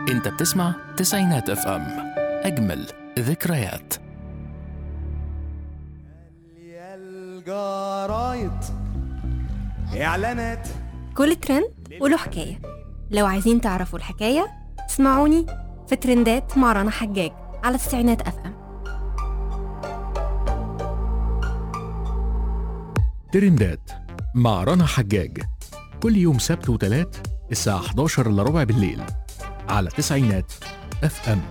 انت بتسمع تسعينات اف ام اجمل ذكريات يا الجرايد اعلانات كل ترند وله حكاية لو عايزين تعرفوا الحكاية اسمعوني في ترندات مع رنا حجاج على التسعينات اف ام ترندات مع رنا حجاج كل يوم سبت وتلات الساعة 11 الا ربع بالليل على تسعينات اف ام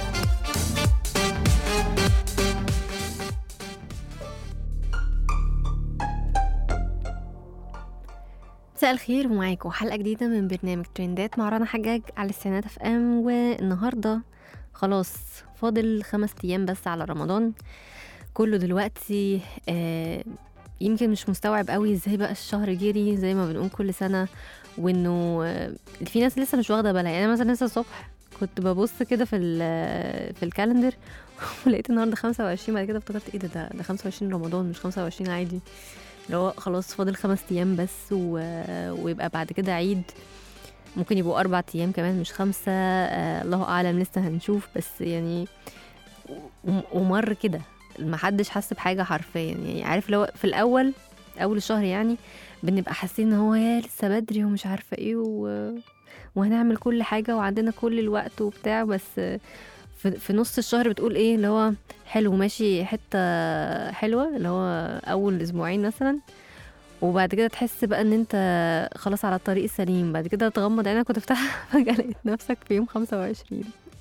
مساء الخير ومعاكم حلقة جديدة من برنامج ترندات مع رنا حجاج على التسعينات اف ام والنهاردة خلاص فاضل خمس ايام بس على رمضان كله دلوقتي آه يمكن مش مستوعب قوي ازاي بقى الشهر جري زي ما بنقول كل سنة وانه آه، في ناس لسه مش واخدة بالها يعني أنا مثلا لسه الصبح كنت ببص كده في ال- في الكالندر ولقيت النهارده 25 بعد كده افتكرت ايه ده ده, ده 25 رمضان مش 25 عادي اللي هو خلاص فاضل خمس ايام بس و... ويبقى بعد كده عيد ممكن يبقوا اربع ايام كمان مش خمسه آه الله اعلم لسه هنشوف بس يعني و- ومر كده محدش حس بحاجه حرفيا يعني عارف لو في الاول اول الشهر يعني بنبقى حاسين ان هو يا لسه بدري ومش عارفه ايه و... وهنعمل كل حاجه وعندنا كل الوقت وبتاع بس في, في نص الشهر بتقول ايه اللي هو حلو ماشي حته حلوه اللي هو اول اسبوعين مثلا وبعد كده تحس بقى ان انت خلاص على الطريق السليم بعد كده تغمض عينك وتفتحها فجأة لقيت نفسك في يوم 25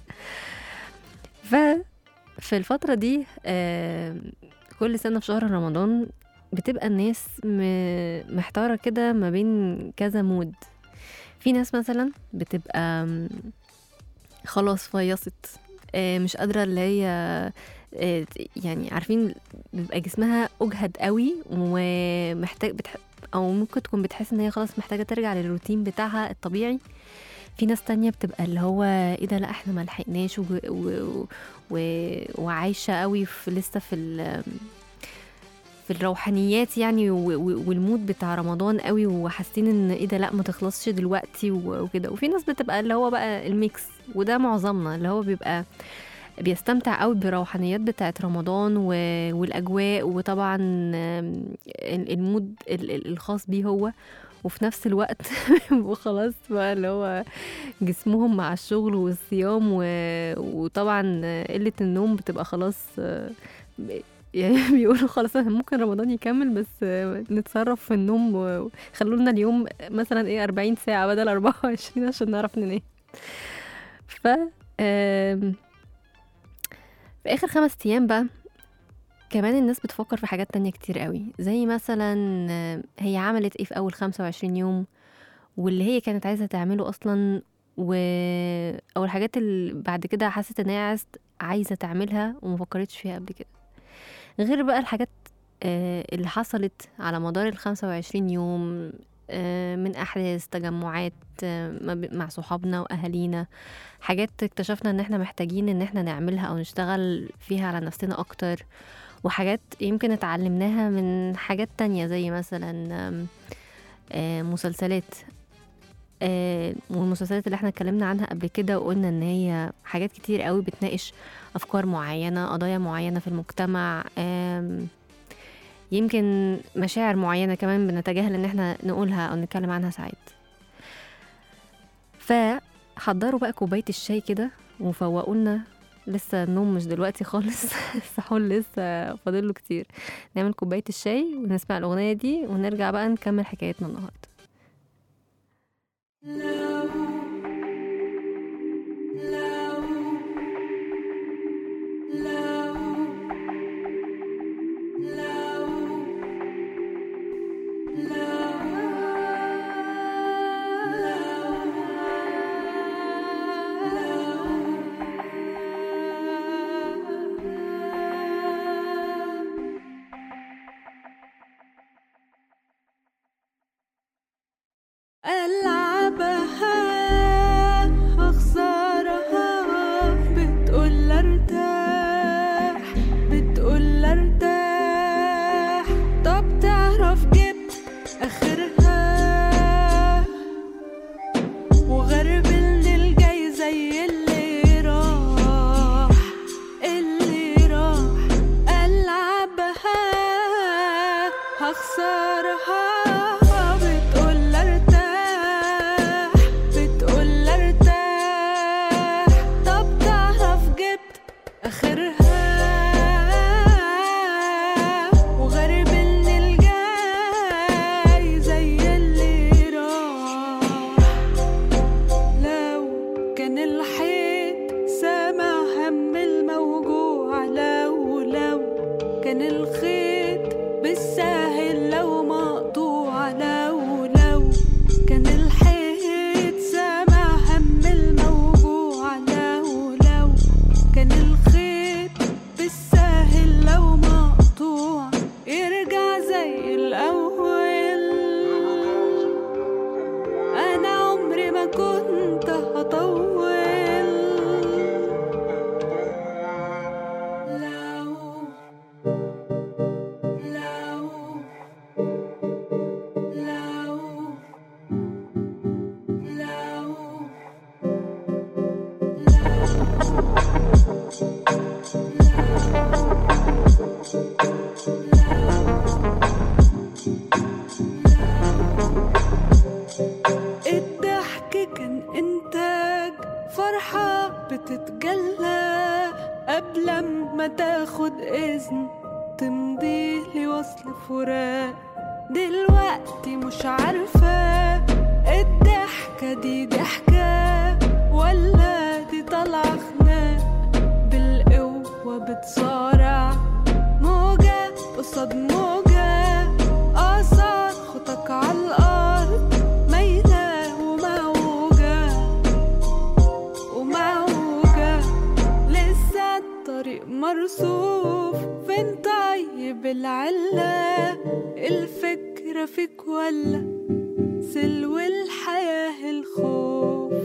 ف في الفترة دي آه، كل سنة في شهر رمضان بتبقى الناس م- محتارة كده ما بين كذا مود في ناس مثلا بتبقى م، خلاص فيصت آه، مش قادرة اللي هي آه، يعني عارفين بيبقى جسمها أجهد قوي ومحتاج بتح... أو ممكن تكون بتحس إن هي خلاص محتاجة ترجع للروتين بتاعها الطبيعي في ناس تانية بتبقى اللي هو ايه ده لا احنا ما لحقناش و... و... و... وعايشة قوي في لسه في ال... في الروحانيات يعني و... و... والمود بتاع رمضان قوي وحاسين ان ايه ده لا ما تخلصش دلوقتي و... وكده وفي ناس بتبقى اللي هو بقى الميكس وده معظمنا اللي هو بيبقى بيستمتع قوي بالروحانيات بتاعت رمضان و... والاجواء وطبعا آم، ال- المود ال- ال- الخاص بيه هو وفي نفس الوقت بيبقوا خلاص بقى اللي هو جسمهم مع الشغل والصيام و... وطبعا قلة النوم بتبقى خلاص آه، ب- يعني بيقولوا خلاص إحنا ممكن رمضان يكمل بس آه، نتصرف في النوم وخلوا لنا اليوم مثلا ايه 40 ساعة بدل 24 عشان نعرف ننام ف آم، في اخر خمس ايام بقى كمان الناس بتفكر في حاجات تانية كتير قوي زي مثلا آه، هي عملت ايه في اول 25 يوم واللي هي كانت عايزة تعمله اصلا و او الحاجات اللي بعد كده حست ان هي عايز عايزة تعملها ومفكرتش فيها قبل كده غير بقى الحاجات آه، اللي حصلت على مدار ال 25 يوم آه، من احداث تجمعات آه، ما بي- مع صحابنا واهالينا حاجات اكتشفنا ان احنا محتاجين ان احنا نعملها او نشتغل فيها على نفسنا اكتر وحاجات يمكن اتعلمناها من حاجات تانية زي مثلا آم، آه، مسلسلات آه، والمسلسلات اللي احنا اتكلمنا عنها قبل كده وقلنا ان هي حاجات كتير قوي بتناقش افكار معينة قضايا معينة في المجتمع آم، يمكن مشاعر معينة كمان بنتجاهل ان احنا نقولها او نتكلم عنها ساعات فحضروا بقى كوباية الشاي كده وفوقوا لنا لسه النوم مش دلوقتي خالص السحور لسه فاضل له كتير نعمل كوباية الشاي ونسمع الأغنية دي ونرجع بقى نكمل حكايتنا النهاردة ألعبها أخسرها بتقول ارتاح بتقول ارتاح طب تعرف جبت آخرها وغرب الليل جاي زي أنا كنت هطول لو لو لو لو الضحك كان إنتاج فرحة بتتجلى قبل ما تاخد إذن تمضي لي وصل فراق دلوقتي مش عارفة الضحكة دي ضحكة ولا دي طالعة خناق بالقوة بتصارع موجة قصاد موجة آثار خطك عالأرض مايلة وموجة وموجة لسه الطريق مرصوف فين طيب العلة الفكرة فيك ولا سلو الحياة الخوف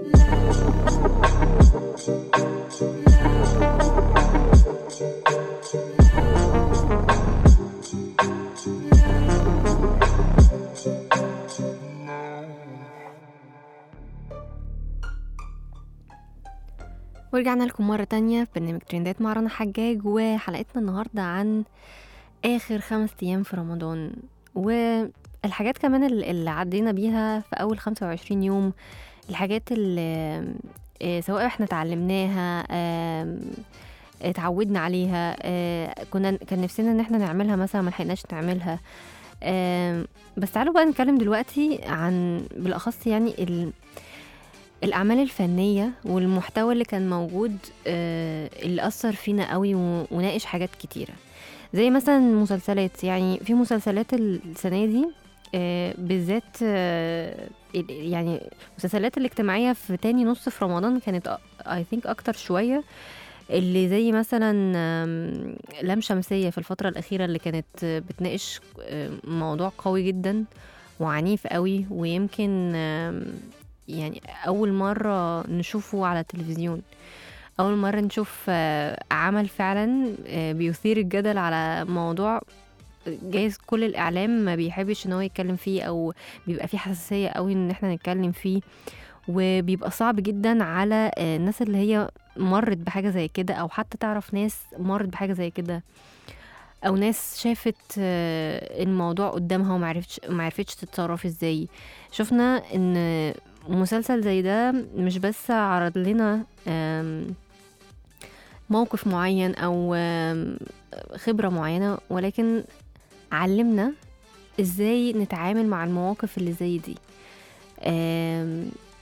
ورجعنا لكم مرة تانية في برنامج ترندات مع رنا حجاج وحلقتنا النهاردة عن آخر خمس أيام في رمضان والحاجات كمان ال- اللي عدينا بيها في أول خمسة وعشرين يوم الحاجات اللي آه، سواء احنا اتعلمناها آم، اتعودنا عليها آه، كنا كان نفسنا ان احنا نعملها مثلا ما لحقناش نعملها آم، بس تعالوا بقى نتكلم دلوقتي عن بالأخص يعني ال الأعمال الفنية والمحتوى اللي كان موجود آه، اللي أثر فينا قوي و- وناقش حاجات كتيرة زي مثلا المسلسلات يعني في مسلسلات السنة دي آه، بالذات آه، ال- يعني المسلسلات الاجتماعية في تاني نص في رمضان كانت اي ثينك أكتر شوية اللي زي مثلا آم، لام شمسية في الفترة الأخيرة اللي كانت آه، بتناقش آه، موضوع قوي جدا وعنيف قوي ويمكن آم، يعني أول مرة نشوفه على التلفزيون أول مرة نشوف آه، عمل فعلا آه، بيثير الجدل على موضوع جايز كل الإعلام ما بيحبش إن هو يتكلم فيه أو بيبقى فيه حساسية قوي إن احنا نتكلم فيه وبيبقى صعب جدا على آه، الناس اللي هي مرت بحاجة زي كده أو حتى تعرف ناس مرت بحاجة زي كده أو ناس شافت آه، الموضوع قدامها ومعرفتش معرفتش تتصرف ازاي شفنا إن مسلسل زي ده مش بس عرض لنا آم، موقف معين او آم، خبرة معينة ولكن علمنا ازاي نتعامل مع المواقف اللي زي دي آم،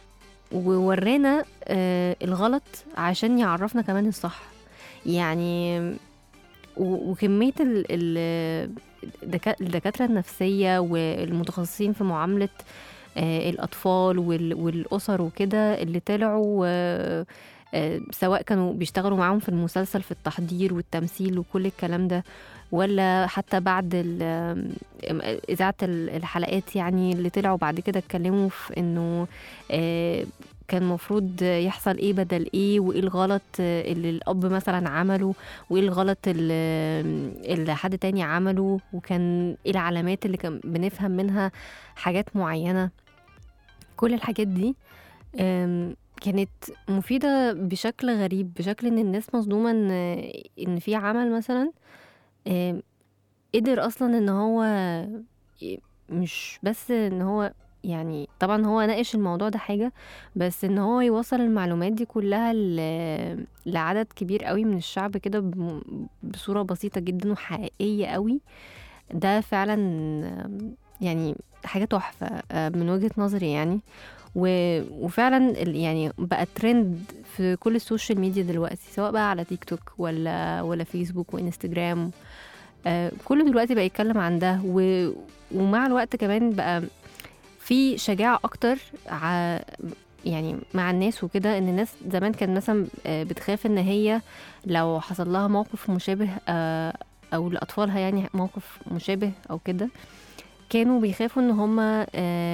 وورانا آه، الغلط عشان يعرفنا كمان الصح يعني و- وكمية ال- ال- الدكا- الدكاترة النفسية والمتخصصين في معاملة آه، الأطفال وال- والأسر وكده اللي طلعوا آه، آه، سواء كانوا بيشتغلوا معاهم في المسلسل في التحضير والتمثيل وكل الكلام ده ولا حتى بعد ال- آم، إذاعة ال- الحلقات يعني اللي طلعوا بعد كده اتكلموا في إنه آه، كان المفروض يحصل ايه بدل ايه وايه الغلط آه، اللي الاب مثلا عمله وايه الغلط اللي, اللي حد تاني عمله وكان ايه العلامات اللي كان بنفهم منها حاجات معينة كل الحاجات دي آم، كانت مفيدة بشكل غريب بشكل ان الناس مصدومة ان ان في عمل مثلا آم، قدر اصلا ان هو ي- مش بس ان هو يعني طبعا هو ناقش الموضوع ده حاجة بس ان هو يوصل المعلومات دي كلها ل- لعدد كبير قوي من الشعب كده بم- بصورة بسيطة جدا وحقيقية قوي ده فعلا آم، يعني حاجة تحفة آه، من وجهة نظري يعني و- وفعلا ال- يعني بقى ترند في كل السوشيال ميديا دلوقتي سواء بقى على تيك توك ولا ولا فيسبوك وانستجرام آه، كله دلوقتي بقى يتكلم عن ده و... ومع الوقت كمان بقى في شجاعة أكتر ع... يعني مع الناس وكده ان الناس زمان كان مثلا آه، بتخاف ان هي لو حصل لها موقف مشابه آه، او لاطفالها يعني موقف مشابه او كده كانوا بيخافوا ان هما آه،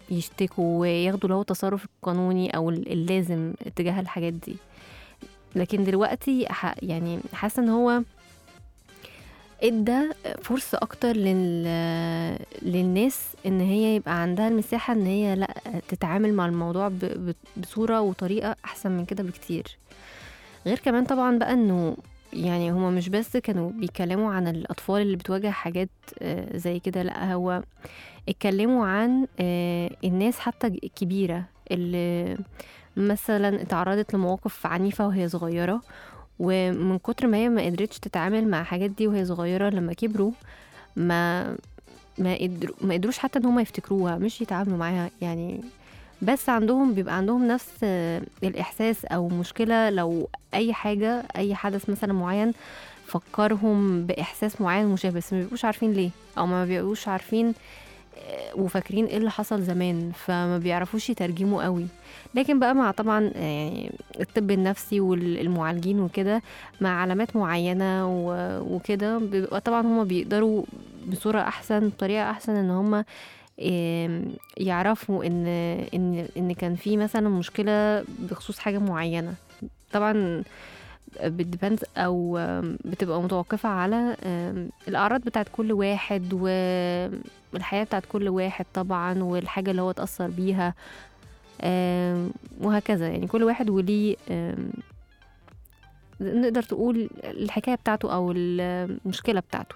يشتكوا وياخدوا له التصرف القانوني او ال- اللازم تجاه الحاجات دي لكن دلوقتي ح- يعني حاسه ان هو ادى فرصة اكتر لل... للناس ان هي يبقى عندها المساحة ان هي لا تتعامل مع الموضوع ب... ب... بصورة وطريقة احسن من كده بكتير غير كمان طبعا بقى انه يعني هما مش بس كانوا بيتكلموا عن الاطفال اللي بتواجه حاجات آه، زي كده لا هو اتكلموا عن آه، الناس حتى الكبيرة اللي مثلا اتعرضت لمواقف عنيفة وهي صغيرة ومن كتر ما هي ما قدرتش تتعامل مع الحاجات دي وهي صغيرة لما كبروا ما ما قدروا ما قدروش حتى ان هم يفتكروها مش يتعاملوا معاها يعني بس عندهم بيبقى عندهم نفس آه، الإحساس أو مشكلة لو أي حاجة أي حدث مثلا معين فكرهم بإحساس معين مشابه بس ما بيبقوش عارفين ليه أو ما بيبقوش عارفين آه، وفاكرين ايه اللي حصل زمان فما بيعرفوش يترجموا قوي لكن بقى مع طبعا آه، يعني الطب النفسي والمعالجين وكده مع علامات معينة و- وكده بيبقى طبعا هما بيقدروا بصورة أحسن بطريقة أحسن إن هما آم، يعرفوا إن إن إن كان في مثلا مشكلة بخصوص حاجة معينة طبعا بتدبند أو آم، بتبقى متوقفة على آم، الأعراض بتاعت كل واحد والحياة بتاعت كل واحد طبعا والحاجة اللي هو اتأثر بيها آم، وهكذا يعني كل واحد وليه آم، نقدر تقول الحكاية بتاعته أو المشكلة بتاعته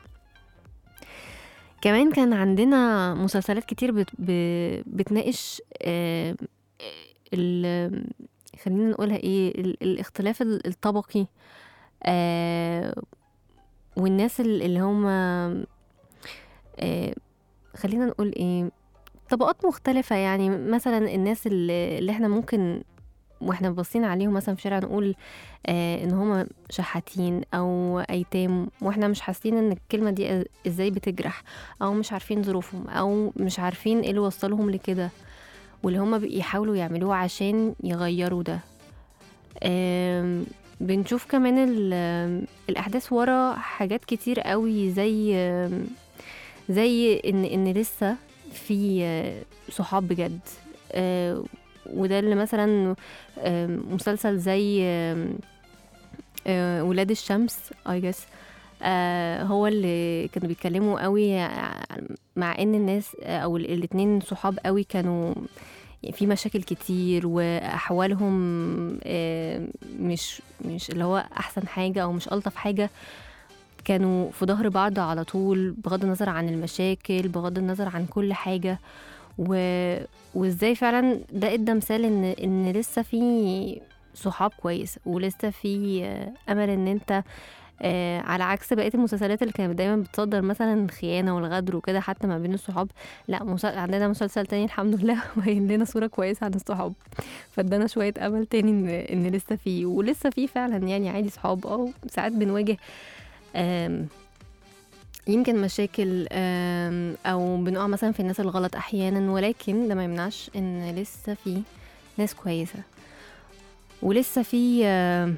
كمان كان عندنا مسلسلات كتير بت ب- بتناقش آم، ال خلينا نقولها ايه ال- الاختلاف ال- الطبقي آه، والناس ال- اللي هم آه، خلينا نقول ايه طبقات مختلفة يعني مثلا الناس اللي, اللي احنا ممكن واحنا باصين عليهم مثلا في شارع نقول آه ان هم شحاتين او ايتام واحنا مش حاسين ان الكلمة دي إز- ازاي بتجرح او مش عارفين ظروفهم او مش عارفين ايه اللي وصلهم لكده واللي هم بيحاولوا يعملوه عشان يغيروا ده آم، بنشوف كمان ال- آم، الاحداث ورا حاجات كتير قوي زي آم، زي ان ان لسه في آه، صحاب بجد آه، وده اللي مثلا آم، مسلسل زي آم، آه، ولاد الشمس I guess آه، هو اللي كانوا بيتكلموا قوي ع- مع ان الناس آه، او ال- الاتنين صحاب قوي كانوا في مشاكل كتير واحوالهم آه، مش مش اللي هو احسن حاجه او مش الطف حاجه كانوا في ظهر بعض على طول بغض النظر عن المشاكل بغض النظر عن كل حاجه و... وازاي فعلا ده ادى مثال ان ان لسه في صحاب كويس ولسه في آه، امل ان انت آه على عكس بقيه المسلسلات اللي كانت دايما بتصدر مثلا الخيانه والغدر وكده حتى ما بين الصحاب لا مسل... عندنا مسلسل تاني الحمد لله باين لنا صوره كويسه عن الصحاب فادانا شويه امل تاني ان ان لسه في ولسه في فعلا يعني عادي صحاب اه ساعات بنواجه آم، يمكن مشاكل آم، او بنقع مثلا في الناس الغلط احيانا ولكن ده ما يمنعش ان لسه في ناس كويسه ولسه في آم،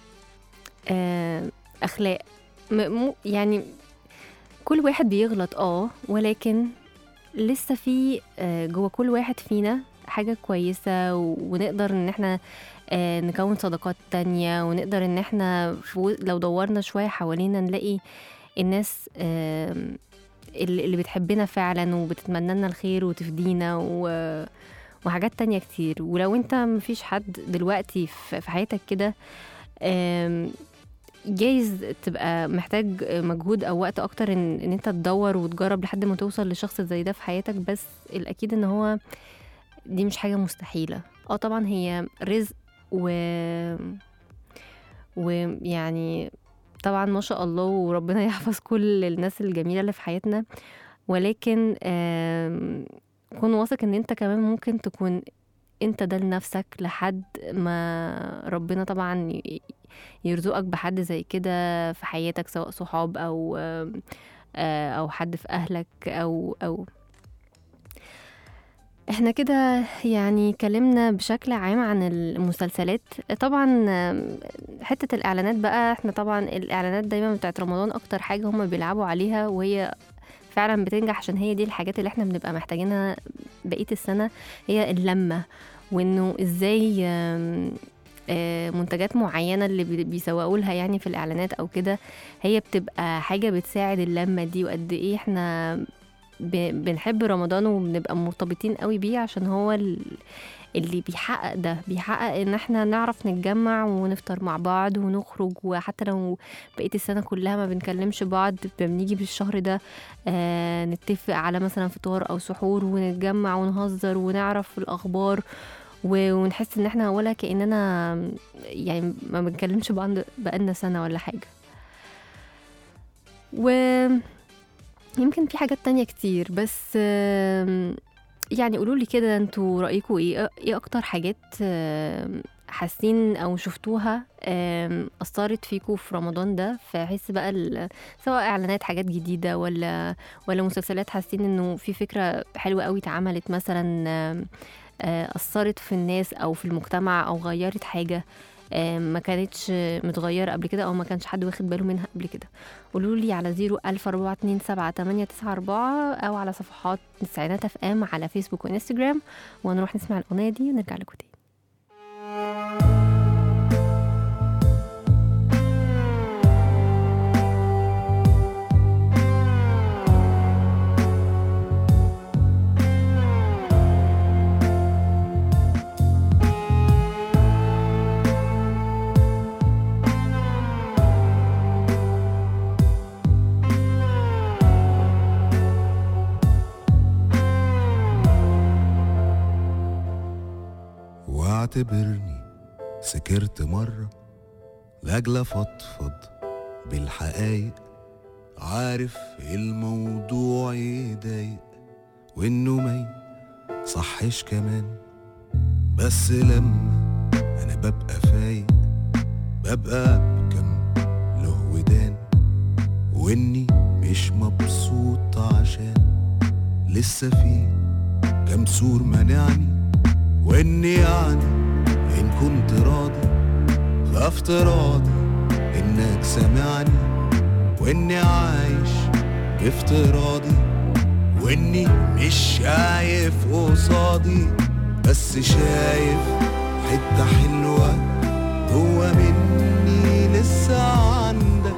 آم، اخلاق م- مو- يعني كل واحد بيغلط اه ولكن لسه في آه، جوه كل واحد فينا حاجة كويسة و- ونقدر ان احنا آه، نكون صداقات تانية ونقدر ان احنا في و- لو دورنا شوية حوالينا نلاقي الناس آم، اللي اللي بتحبنا فعلا وبتتمنى لنا الخير وتفدينا و... وحاجات تانية كتير ولو انت مفيش حد دلوقتي في في حياتك كده آم، جايز تبقى محتاج مجهود او وقت اكتر ان, ان انت تدور وتجرب لحد ما توصل لشخص زي ده في حياتك بس الاكيد ان هو دي مش حاجة مستحيلة اه طبعا هي رزق و ويعني طبعا ما شاء الله وربنا يحفظ كل الناس الجميلة اللي في حياتنا ولكن آم، كون واثق ان انت كمان ممكن تكون انت ده لنفسك لحد ما ربنا طبعا ي- يرزقك بحد زي كده في حياتك سواء صحاب او آم، آه، او حد في اهلك او او احنا كده يعني اتكلمنا بشكل عام عن المسلسلات طبعا آم، حتة الإعلانات بقى احنا طبعا الإعلانات دايما بتاعت رمضان أكتر حاجة هما بيلعبوا عليها وهي فعلا بتنجح عشان هي دي الحاجات اللي احنا بنبقى محتاجينها بقيه السنه هي اللمه وانه ازاي آم، آه، منتجات معينه اللي بي- بيسوقوا لها يعني في الاعلانات او كده هي بتبقى حاجه بتساعد اللمه دي وقد ايه احنا ب- بنحب رمضان وبنبقى مرتبطين قوي بيه عشان هو ال- اللي بيحقق ده بيحقق ان احنا نعرف نتجمع ونفطر مع بعض ونخرج وحتى لو بقية السنة كلها ما بنكلمش بعض بنيجي بالشهر ده آه نتفق على مثلا فطار او سحور ونتجمع ونهزر ونعرف الاخبار و- ونحس ان احنا ولا كاننا يعني ما بنكلمش بعض بقالنا سنة ولا حاجة و يمكن في حاجات تانية كتير بس آم، يعني قولوا لي كده انتوا رأيكم ايه ايه اكتر حاجات آم، حاسين او شفتوها آم، اثرت فيكم في رمضان ده فحس بقى ال- سواء اعلانات حاجات جديده ولا ولا مسلسلات حاسين انه في فكره حلوه قوي اتعملت مثلا آم، آه، اثرت في الناس او في المجتمع او غيرت حاجه آم، ما كانتش متغيرة قبل كده أو ما كانش حد واخد باله منها قبل كده قولوا لي على زيرو ألف أربعة اتنين سبعة تمانية تسعة أربعة أو على صفحات تسعينات اف ام على فيسبوك وانستجرام ونروح نسمع الأغنية دي ونرجع لكم تاني واعتبرني سكرت مرة لاجل افضفض بالحقايق عارف الموضوع يضايق وانه ما صحش كمان بس لما انا ببقى فايق ببقى بكم له ودان واني مش مبسوط عشان لسه في كم سور منعني واني يعني ان كنت راضي فافتراضي انك سامعني واني عايش بافتراضي واني مش شايف قصادي بس شايف حتة حلوة جوا مني لسه عندك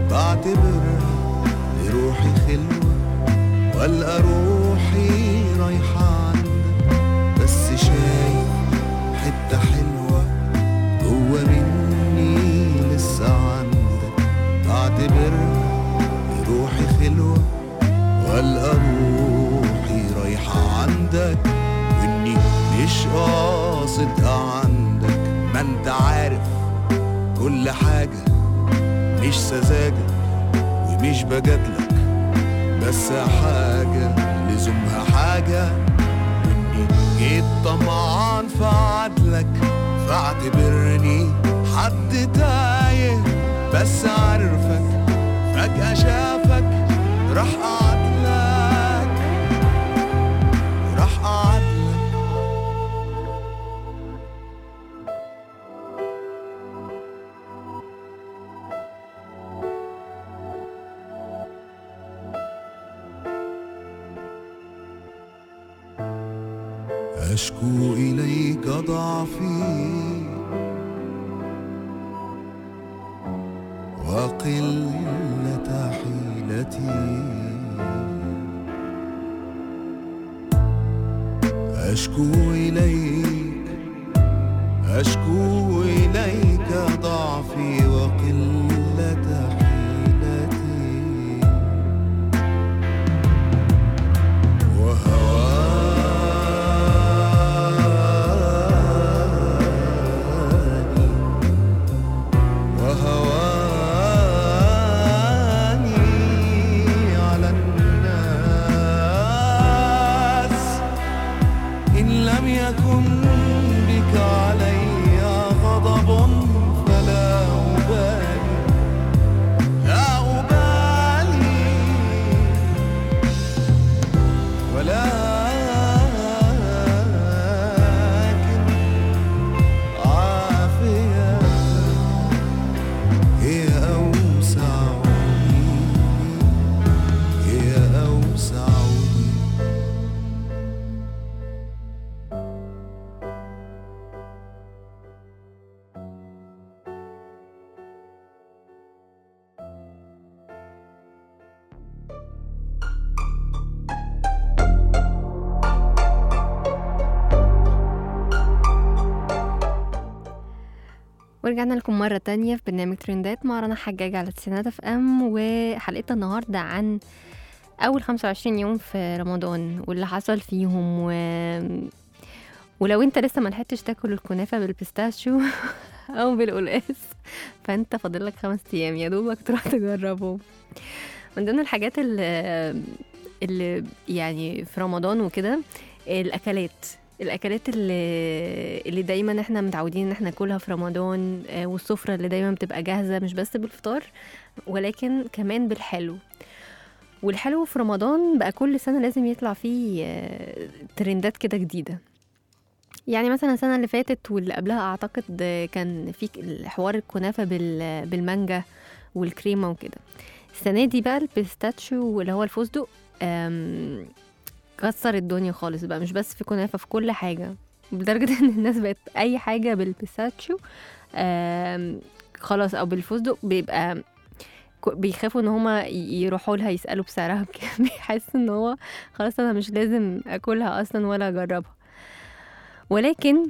بعتبرها لروحي خلوة والقى روحي رايحة عندك بس شايف حتة حلوة جوا مني لسه عندك بعتبرها روحي خلوة والقى روحي رايحة عندك واني مش قاصد عندك ما انت عارف كل حاجة مش سذاجة ومش بجادلك بس حاجة لزومها حاجة واني جيت طمعان في عدلك فاعتبرني حد تايه بس عارفك فجأة شافك راح قعدلك راح قعدلك أشكو إليك ضعفي وقلة حيلتي أشكو إليك أشكو إليك ضعفي وقلة حيلتي وهواني وهواني على الناس إن لم يكن بك علي غضب فلا أبالي لا أبالي ولكن عافية هي أوسع لي هي أوسع ورجعنا لكم مرة تانية في برنامج ترندات مع رنا حجاج على تسعينات اف ام وحلقتنا النهاردة عن أول 25 يوم في رمضان واللي حصل فيهم و... ولو انت لسه ملحقتش تاكل الكنافة بالبيستاشيو أو بالقلقاس فانت فاضلك خمس أيام يا دوبك تروح تجربهم من ضمن الحاجات اللي, اللي يعني في رمضان وكده الأكلات الاكلات اللي اللي دايما احنا متعودين ان احنا ناكلها في رمضان آه، والسفره اللي دايما بتبقى جاهزه مش بس بالفطار ولكن كمان بالحلو والحلو في رمضان بقى كل سنه لازم يطلع فيه آه، ترندات كده جديده يعني مثلا السنه اللي فاتت واللي قبلها اعتقد آه، كان في حوار الكنافه بال- بالمانجا والكريمه وكده السنه دي بقى البيستاتشو اللي هو الفستق آم، كسر الدنيا خالص بقى مش بس في كنافه في كل حاجه لدرجه ان الناس بقت اي حاجه بالبيستاتشو آم، خلاص او بالفستق بيبقى ك- بيخافوا ان هما ي- يروحوا لها يسالوا بسعرها بكام بيحسوا ان هو خلاص انا مش لازم اكلها اصلا ولا اجربها ولكن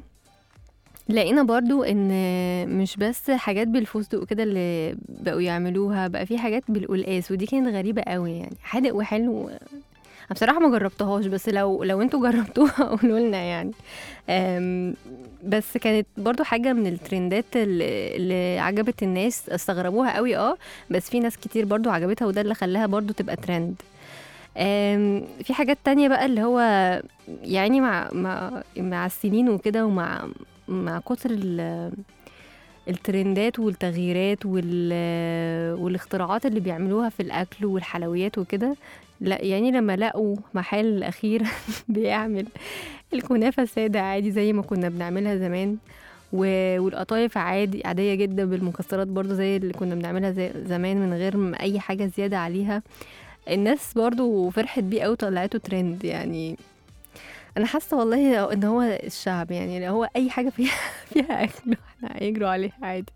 لقينا برضو ان مش بس حاجات بالفستق كده اللي بقوا يعملوها بقى في حاجات بالقلقاس ودي كانت غريبة قوي يعني حادق وحلو انا بصراحة ما جربتهاش بس لو لو انتوا جربتوها قولوا لنا يعني أم، بس كانت برضو حاجة من الترندات اللي, اللي عجبت الناس استغربوها قوي اه بس في ناس كتير برضو عجبتها وده اللي خلاها برضو تبقى ترند أم، في حاجات تانية بقى اللي هو يعني مع مع مع السنين وكده ومع مع كتر ال- الترندات والتغييرات وال والاختراعات اللي بيعملوها في الأكل والحلويات وكده لا يعني لما لقوا محل أخير بيعمل الكنافة سادة عادي زي ما كنا بنعملها زمان و- والقطايف عادي عادية جدا بالمكسرات برضو زي اللي كنا بنعملها زي زمان من غير ما أي حاجة زيادة عليها الناس برضو فرحت بيه أوي طلعته ترند يعني انا حاسه والله ان هو الشعب يعني لو هو اي حاجه فيها فيها اكل احنا هيجروا عليها عادي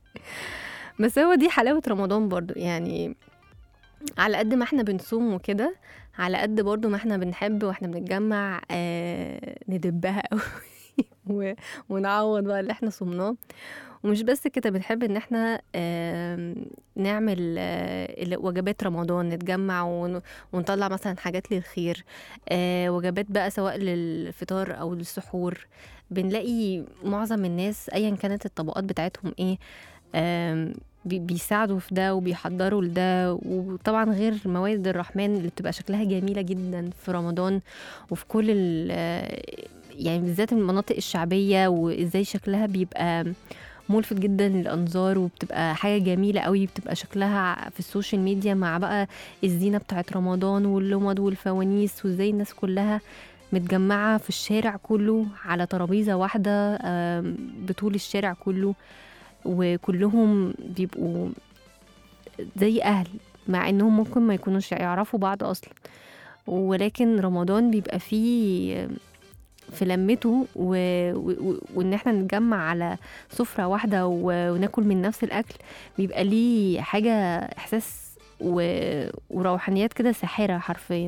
بس هو دي حلاوه رمضان برضو يعني على قد ما احنا بنصوم وكده على قد برضو ما احنا بنحب واحنا بنتجمع آه ندبها قوي و- ونعوض بقى اللي احنا صمناه ومش بس كده بنحب ان احنا آم، نعمل آه، ال- وجبات رمضان نتجمع ون- ونطلع مثلا حاجات للخير آه، وجبات بقى سواء للفطار او للسحور بنلاقي معظم الناس ايا كانت الطبقات بتاعتهم ايه آم، بي- بيساعدوا في ده وبيحضروا لده وطبعا غير موائد الرحمن اللي بتبقى شكلها جميلة جدا في رمضان وفي كل ال- آه، يعني بالذات المناطق الشعبية وازاي شكلها بيبقى ملفت جدا للانظار وبتبقى حاجه جميله قوي بتبقى شكلها في السوشيال ميديا مع بقى الزينه بتاعت رمضان واللمض والفوانيس وازاي الناس كلها متجمعه في الشارع كله على ترابيزه واحده آم، بطول الشارع كله وكلهم بيبقوا زي اهل مع انهم ممكن ما يكونوش يعرفوا بعض اصلا ولكن رمضان بيبقى فيه في لمته و... و... وان احنا نتجمع على سفرة واحدة و... وناكل من نفس الاكل بيبقى ليه حاجة احساس و... وروحانيات كده ساحرة حرفيا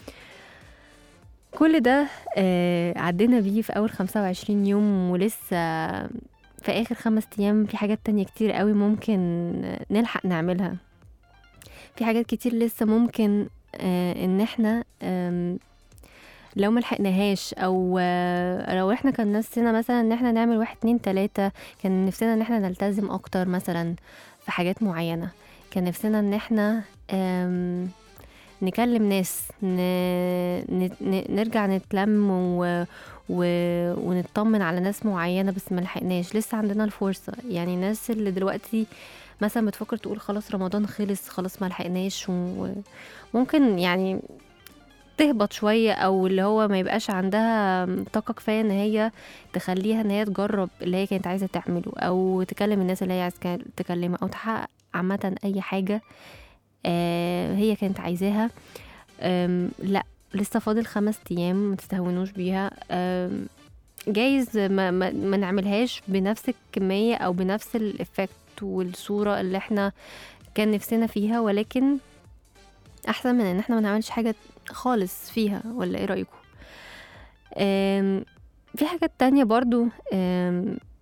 كل ده آه عدينا بيه في اول 25 يوم ولسه في اخر خمس ايام في حاجات تانية كتير قوي ممكن نلحق نعملها في حاجات كتير لسه ممكن آه ان احنا آم، لو ملحقناهاش او آه، لو احنا كان نفسنا مثلا ان احنا نعمل واحد اتنين تلاتة كان نفسنا ان احنا نلتزم اكتر مثلا في حاجات معينة كان نفسنا ان احنا آم، نكلم ناس ن... ن... ن- نرجع نتلم و... و... ونطمن على ناس معينة بس ملحقناش لسه عندنا الفرصة يعني الناس اللي دلوقتي مثلا بتفكر تقول خلاص رمضان خلص خلاص ملحقناش وممكن يعني تهبط شوية او اللي هو ما يبقاش عندها طاقة كفاية ان هي تخليها ان هي تجرب اللي هي كانت عايزة تعمله او تكلم الناس اللي هي عايزة تكلمها او تحقق عامة اي حاجة آه هي كانت عايزاها آم، لا لسه فاضل خمس ايام ما تستهونوش بيها آم، جايز ما, ما, ما نعملهاش بنفس الكمية او بنفس الافكت والصورة اللي احنا كان نفسنا فيها ولكن احسن من ان احنا ما نعملش حاجة خالص فيها ولا ايه رأيكم آم، في حاجات تانية برضو آم،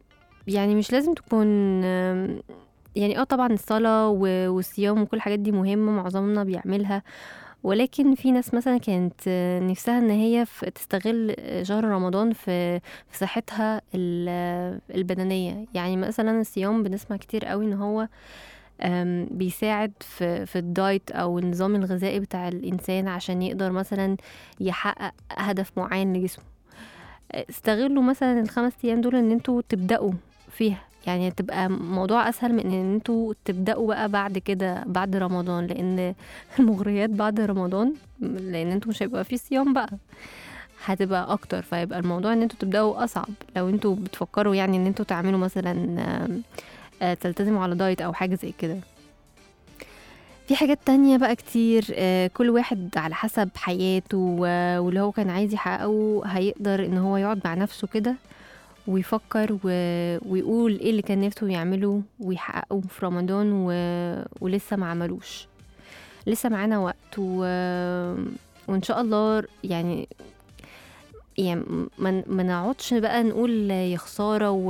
يعني مش لازم تكون آم، يعني اه طبعا الصلاة و- والصيام وكل الحاجات دي مهمة معظمنا بيعملها ولكن في ناس مثلا كانت آه، نفسها ان هي ف- تستغل آه، شهر رمضان في في صحتها ال- آه، البدنية يعني مثلا الصيام بنسمع كتير قوي ان هو آم، بيساعد في في الدايت او النظام الغذائي بتاع الانسان عشان يقدر مثلا يحقق هدف معين لجسمه استغلوا مثلا الخمس ايام دول ان انتوا تبداوا فيها يعني تبقى موضوع اسهل من ان انتوا تبداوا بقى بعد كده بعد رمضان لان المغريات بعد رمضان لان انتوا مش هيبقى في صيام بقى هتبقى اكتر فيبقى الموضوع ان انتوا تبداوا اصعب لو انتوا بتفكروا يعني ان انتوا تعملوا مثلا آم، آه، تلتزموا على دايت او حاجه زي كده في حاجات تانية بقى كتير آه، كل واحد على حسب حياته و- واللي هو كان عايز يحققه هيقدر ان هو يقعد مع نفسه كده ويفكر و... ويقول ايه اللي كان نفسه يعمله ويحققه في رمضان و... ولسه ما عملوش لسه معانا وقت و... وان شاء الله يعني يعني ما ما نقعدش بقى نقول يا خساره و...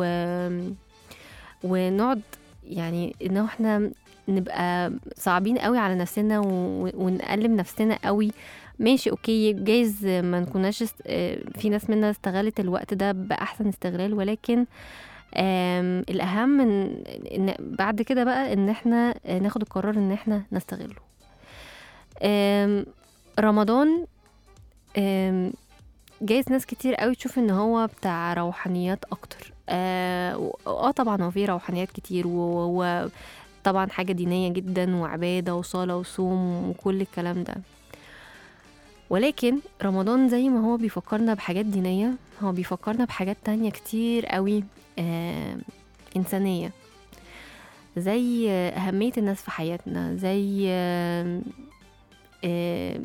ونقعد يعني ان احنا نبقى صعبين قوي على نفسنا و... ونقلم نفسنا قوي ماشي اوكي جايز ما نكوناش است... آه، في ناس منا استغلت الوقت ده باحسن استغلال ولكن آم، الاهم ان إن بعد كده بقى ان احنا آه، ناخد القرار ان احنا نستغله آم، رمضان آم، جايز ناس كتير قوي تشوف ان هو بتاع روحانيات اكتر اه و- آه طبعا هو فيه روحانيات كتير و- وطبعا حاجة دينية جدا وعبادة وصلاة وصوم وكل الكلام ده ولكن رمضان زي ما هو بيفكرنا بحاجات دينية هو بيفكرنا بحاجات تانية كتير قوي آه إنسانية زي آه، أهمية الناس في حياتنا زي آه آه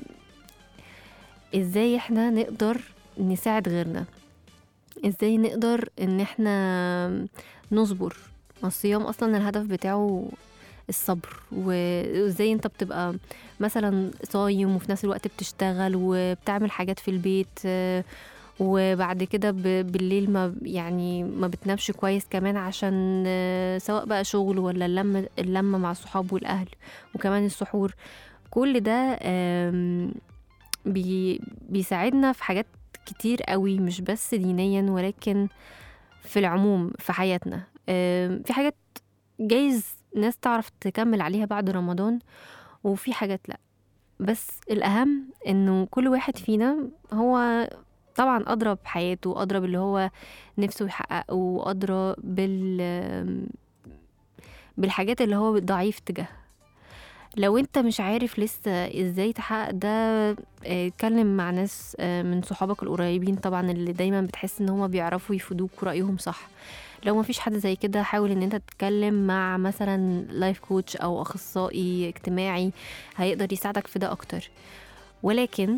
إزاي إحنا نقدر نساعد غيرنا إزاي نقدر إن إحنا نصبر ما الصيام أصلا الهدف بتاعه الصبر وازاي انت بتبقى مثلا صايم وفي نفس الوقت بتشتغل وبتعمل حاجات في البيت آه، وبعد كده ب- بالليل ما يعني ما بتنامش كويس كمان عشان آه، سواء بقى شغل ولا اللمة اللمة مع الصحاب والأهل وكمان السحور كل ده آم، بي بيساعدنا في حاجات كتير قوي مش بس دينيا ولكن في العموم في حياتنا آم، في حاجات جايز ناس تعرف تكمل عليها بعد رمضان وفي حاجات لا بس الأهم إنه كل واحد فينا هو طبعا أدرى بحياته أدرى باللي هو نفسه يحققه وأدرى بال بالحاجات اللي هو ضعيف تجاهها لو انت مش عارف لسه ازاي تحقق ده اه، اتكلم مع ناس اه، من صحابك القريبين طبعا اللي دايما بتحس ان هما بيعرفوا يفيدوك ورأيهم صح لو ما فيش حد زي كده حاول ان انت تتكلم مع مثلا لايف كوتش او اخصائي اجتماعي هيقدر يساعدك في ده اكتر ولكن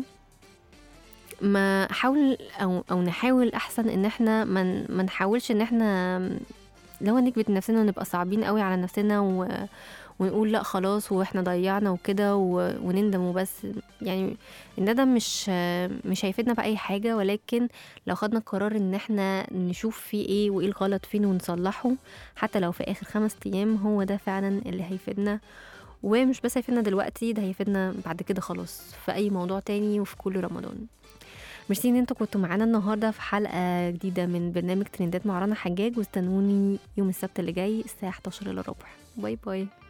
ما حاول او او نحاول احسن ان احنا ما من ما نحاولش ان احنا لو نكبت نفسنا ونبقى صعبين قوي على نفسنا و ونقول لا خلاص واحنا ضيعنا وكده و- ونندم وبس يعني الندم مش مش هيفيدنا بأي حاجة ولكن لو خدنا القرار ان احنا نشوف فيه ايه وايه الغلط فين ونصلحه حتى لو في اخر خمس ايام هو ده فعلا اللي هيفيدنا ومش بس هيفيدنا دلوقتي ده هيفيدنا بعد كده خلاص في اي موضوع تاني وفي كل رمضان ميرسي ان انتوا كنتوا معانا النهارده في حلقه جديده من برنامج ترندات مع رنا حجاج واستنوني يوم السبت اللي جاي الساعه 11 الا ربع باي باي